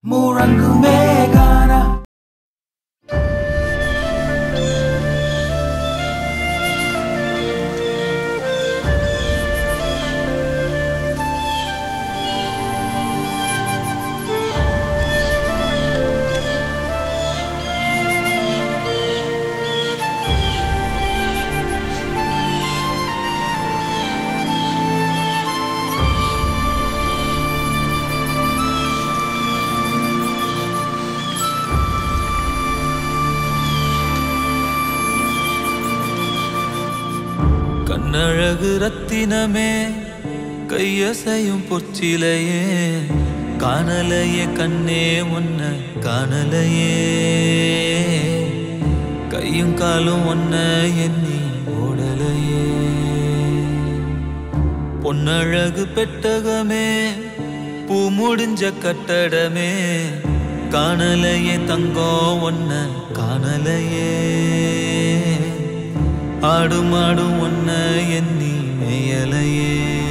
முழங்குமே கானா கண்ணழகு ரத்தினமே கையசையும் பொச்சிலையே காணலையே கண்ணே ஒன்ன காணலையே கையும் காலும் ஒன்ன எண்ணி ஓடலையே பொன்னழகு பெட்டகமே பூ முடிஞ்ச கட்டடமே காணலையே தங்கம் ஒன்ன காணலையே ஆடும் ஆடும் ஒன்ன எண்ணி மேயலையே